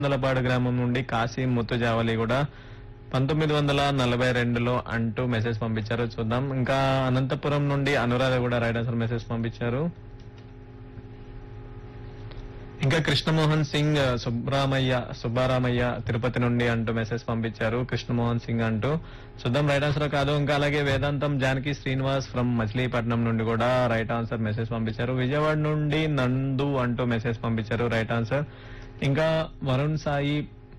వందలపాడు గ్రామం నుండి కాశీ ముత్తుజావలి కూడా పంతొమ్మిది వందల నలభై రెండులో అంటూ మెసేజ్ పంపించారు చూద్దాం ఇంకా అనంతపురం నుండి అనురాధ కూడా రైట్ ఆన్సర్ మెసేజ్ పంపించారు ఇంకా కృష్ణమోహన్ సింగ్ సుబ్రామయ్య సుబ్బారామయ్య తిరుపతి నుండి అంటూ మెసేజ్ పంపించారు కృష్ణమోహన్ సింగ్ అంటూ చూద్దాం రైట్ ఆన్సర్ కాదు ఇంకా అలాగే వేదాంతం జానకి శ్రీనివాస్ ఫ్రమ్ మచిలీపట్నం నుండి కూడా రైట్ ఆన్సర్ మెసేజ్ పంపించారు విజయవాడ నుండి నందు అంటూ మెసేజ్ పంపించారు రైట్ ఆన్సర్ ఇంకా వరుణ్ సాయి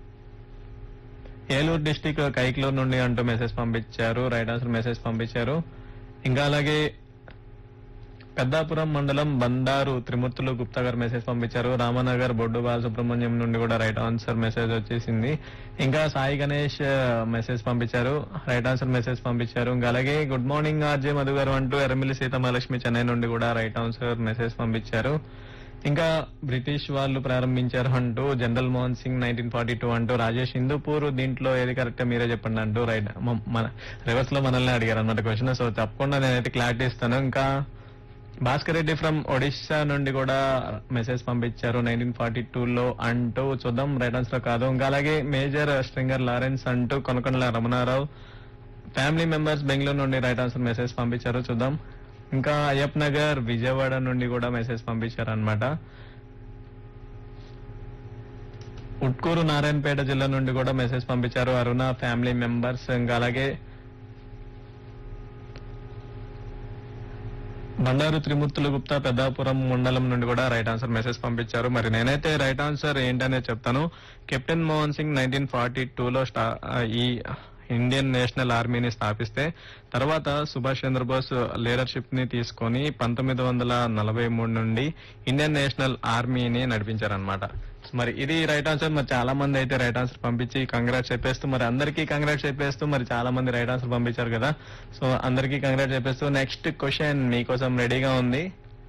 ఏలూరు డిస్టిక్ కైక్లూరు నుండి అంటూ మెసేజ్ పంపించారు రైట్ ఆన్సర్ మెసేజ్ పంపించారు ఇంకా అలాగే పెద్దాపురం మండలం బండారు త్రిమూర్తులు గుప్తా గారు మెసేజ్ పంపించారు రామనగర్ బొడ్డు బాలసుబ్రహ్మణ్యం నుండి కూడా రైట్ ఆన్సర్ మెసేజ్ వచ్చేసింది ఇంకా సాయి గణేష్ మెసేజ్ పంపించారు రైట్ ఆన్సర్ మెసేజ్ పంపించారు ఇంకా అలాగే గుడ్ మార్నింగ్ ఆర్జే మధు గారు అంటూ ఎర్రమిల్లి సీతమహాలక్ష్మి చెన్నై నుండి కూడా రైట్ ఆన్సర్ మెసేజ్ పంపించారు ఇంకా బ్రిటిష్ వాళ్ళు ప్రారంభించారు అంటూ general Mohan Singh nineteen forty two అంటూ రాజేష్ హిందూపూర్ దీంట్లో ఏది కరెక్ట్ మీరే చెప్పండి అంటూ రైట్ మన రివర్స్ లో మనల్ని అడిగారు అన్నమాట క్వశ్చన్ సో తప్పకుండా నేనైతే క్లారిటీ ఇస్తాను ఇంకా భాస్కర్ రెడ్డి ఫ్రమ్ ఒడిశా నుండి కూడా మెసేజ్ పంపించారు నైన్టీన్ ఫార్టీ టూ లో అంటూ చూద్దాం రైట్ ఆన్సర్ కాదు ఇంకా అలాగే మేజర్ స్ట్రింగర్ లారెన్స్ అంటూ కొనకొండల రమణారావు ఫ్యామిలీ మెంబర్స్ బెంగళూరు నుండి రైట్ ఆన్సర్ మెసేజ్ పంపించారు చూద్దాం ఇంకా అయ్యప్ నగర్ విజయవాడ నుండి కూడా మెసేజ్ పంపించారు అనమాట ఉట్కూరు నారాయణపేట జిల్లా నుండి కూడా మెసేజ్ పంపించారు అరుణ ఫ్యామిలీ మెంబర్స్ ఇంకా అలాగే బండారు త్రిమూర్తులు గుప్తా పెద్దాపురం మండలం నుండి కూడా రైట్ ఆన్సర్ మెసేజ్ పంపించారు మరి నేనైతే రైట్ ఆన్సర్ ఏంటనే చెప్తాను captain Mohan Singh nineteen forty టూలో స్టా ఈ ఇండియన్ నేషనల్ ఆర్మీని స్థాపిస్తే తర్వాత సుభాష్ చంద్రబోస్ లీడర్షిప్ ని తీసుకొని పంతొమ్మిది వందల నలభై మూడు నుండి ఇండియన్ నేషనల్ ఆర్మీని నడిపించారనమాట మరి ఇది రైట్ ఆన్సర్ మరి చాలా మంది అయితే రైట్ ఆన్సర్ పంపించి కంగ్రాట్స్ చెప్పేస్తూ మరి అందరికీ కంగ్రాట్స్ చెప్పేస్తూ మరి చాలా మంది రైట్ ఆన్సర్ పంపించారు కదా సో అందరికీ కంగ్రాట్స్ చెప్పేస్తూ నెక్స్ట్ క్వశ్చన్ మీకోసం రెడీగా ఉంది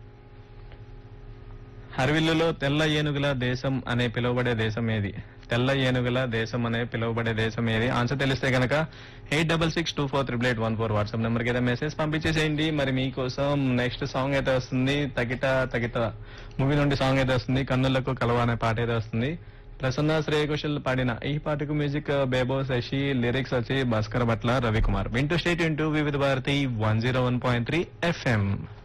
హర్విల్లులో తెల్ల ఏనుగుల దేశం అనే పిలువబడే దేశం ఏది తెల్ల ఏనుగుల దేశం అనే పిలువబడే దేశం ఏది ఆన్సర్ తెలిస్తే గనక eight double six two four triple eight one four WhatsApp నెంబర్కి అయితే మెసేజ్ పంపించేసేయండి మరి మీకోసం నెక్స్ట్ సాంగ్ అయితే వస్తుంది తగిట తగిట మూవీ నుండి సాంగ్ అయితే వస్తుంది కన్నులకు కలవ అనే పాట అయితే వస్తుంది ప్రసన్న శ్రేయకుశల్ పాడిన ఈ పాటకు మ్యూజిక్ బేబో శశి లిరిక్స్ వచ్చి భాస్కర్ భట్ల రవికుమార్ వింటూ స్టేట్ ఇంటూ Vividh Bharati one zero one point three FM